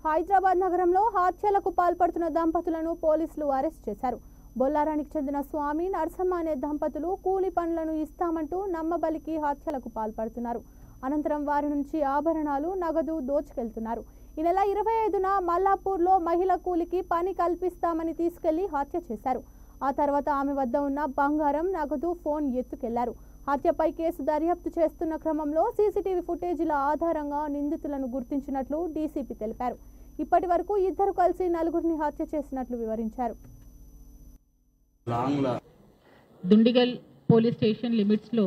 హైదరాబాద్ నగరంలో హత్యలకు పాల్పడుతున్న దంపతులను పోలీసులు అరెస్ట్ చేశారు బొల్లారానికి చెందిన స్వామి నరసమ్మ అనే దంపతులు కూలి పనులను ఇస్తామంటూ నమ్మబలికి హత్యలకు పాల్పడుతున్నారు అనంతరం వారి నుంచి ఆభరణాలు నగదు దోచుకెళ్తున్నారు ఈ నెల ఇరవై ఐదున మల్లాపూర్లో మహిళ కూలికి పని కల్పిస్తామని తీసుకెళ్లి హత్య చేశారు ఆ తర్వాత ఆమె వద్ద ఉన్న బంగారం నగదు ఫోన్ ఎత్తుకెళ్లారు హత్యపై కేసు దర్యాప్తు చేస్తున్న క్రమంలో సీసీటీవీ ఫుటేజీల ఆధారంగా నిందితులను గుర్తించినట్లు డీసీపీ తెలిపారు ఇప్పటి వరకు ఇద్దరు కలిసి నలుగురిని హత్య చేసినట్లు వివరించారు లాంగ్లా దుండిగల్ పోలీస్ స్టేషన్ లిమిట్స్లో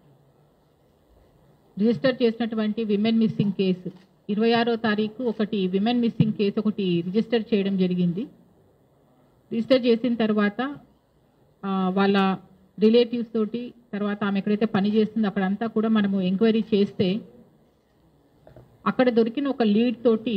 రిజిస్టర్ చేసినటువంటి విమెన్ మిస్సింగ్ కేసు ఇరవై ఆరో తారీఖు ఒకటి విమెన్ మిస్సింగ్ కేసు ఒకటి రిజిస్టర్ చేయడం జరిగింది రిజిస్టర్ చేసిన తర్వాత ఆ, వాళ్ళ రిలేటివ్స్ తోటి తర్వాత ఆమె ఎక్కడైతే పని చేస్తుందో అక్కడంతా కూడా మనము ఎంక్వైరీ చేస్తే అక్కడ దొరికిన ఒక లీడ్ తోటి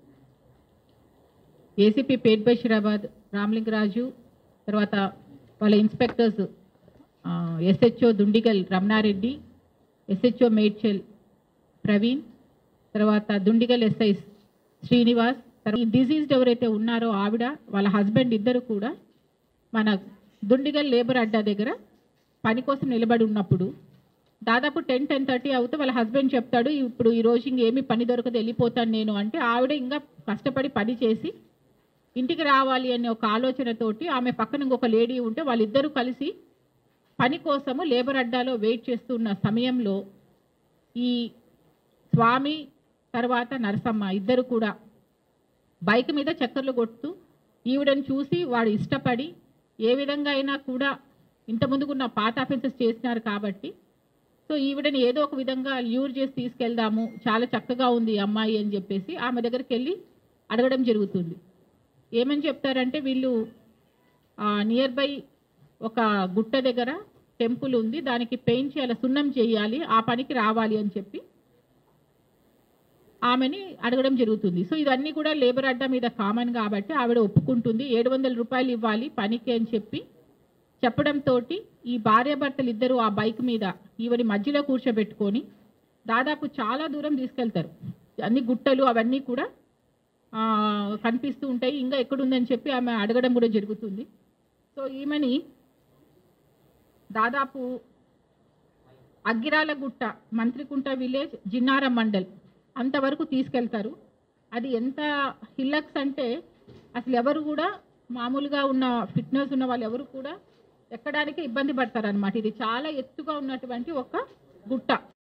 ఏసీపీ పేట్ బషీరాబాద్ రామలింగరాజు తర్వాత వాళ్ళ inspectors SHO Dundigal Ramana Reddy SHO Medchal Praveen తర్వాత దుండిగల్ ఎస్ఐ శ్రీనివాస్ తర్వాత ఈ డిజీజ్డ్ ఎవరైతే ఉన్నారో ఆవిడ వాళ్ళ హస్బెండ్ ఇద్దరు కూడా మన దుండిగల్ లేబర్ అడ్డా దగ్గర పని కోసం నిలబడి ఉన్నప్పుడు దాదాపు టెన్ టెన్ థర్టీ అవుతే వాళ్ళ హస్బెండ్ చెప్తాడు ఇప్పుడు ఈ రోజు ఇంకేమీ పని దొరకదు వెళ్ళిపోతాను నేను అంటే ఆవిడ ఇంకా కష్టపడి పని చేసి ఇంటికి రావాలి అనే ఒక ఆలోచనతోటి ఆమె పక్కన ఇంకొక లేడీ ఉంటే వాళ్ళిద్దరూ కలిసి పని కోసము లేబర్ అడ్డాలో వెయిట్ చేస్తున్న సమయంలో ఈ స్వామి తర్వాత నరసమ్మ ఇద్దరు కూడా బైక్ మీద చక్కర్లు కొడుతూ ఈవిడని చూసి వాడు ఇష్టపడి ఏ విధంగా అయినా కూడా ఇంత ముందుకున్న పాత అఫెన్సెస్ చేసినారు కాబట్టి సో ఈవిడని ఏదో ఒక విధంగా ల్యూర్ చేసి తీసుకెళ్దాము చాలా చక్కగా ఉంది ఈ అమ్మాయి అని చెప్పేసి ఆమె దగ్గరికి వెళ్ళి అడగడం జరుగుతుంది ఏమని చెప్తారంటే వీళ్ళు నియర్ బై ఒక గుట్ట దగ్గర టెంపుల్ ఉంది దానికి పెయింట్ చేయాలి సున్నం చేయాలి ఆ పనికి రావాలి అని చెప్పి ఆమెని అడగడం జరుగుతుంది సో ఇవన్నీ కూడా లేబర్ అడ్డా మీద కామన్ కాబట్టి ఆవిడ ఒప్పుకుంటుంది ఏడు వందల రూపాయలు ఇవ్వాలి పనికి అని చెప్పి చెప్పడంతో ఈ భార్యాభర్తలు ఇద్దరు ఆ బైక్ మీద ఈవిని మధ్యలో కూర్చోబెట్టుకొని దాదాపు చాలా దూరం తీసుకెళ్తారు అన్ని గుట్టలు అవన్నీ కూడా ఆ, కనిపిస్తూ ఉంటాయి ఇంకా ఎక్కడుందని చెప్పి ఆమె అడగడం కూడా జరుగుతుంది సో ఈమెని దాదాపు అగ్గిరాల గుట్ట మంత్రికుంట విలేజ్ జిన్నారం మండల్ అంతవరకు తీసుకెళ్తారు అది ఎంత హిల్లక్స్ అంటే అసలు ఎవరు కూడా మామూలుగా ఉన్న ఫిట్నెస్ ఉన్న వాళ్ళు ఎవరు కూడా ఎక్కడానికి ఇబ్బంది పడతారు అనమాట ఇది చాలా ఎత్తుగా ఉన్నటువంటి ఒక గుట్ట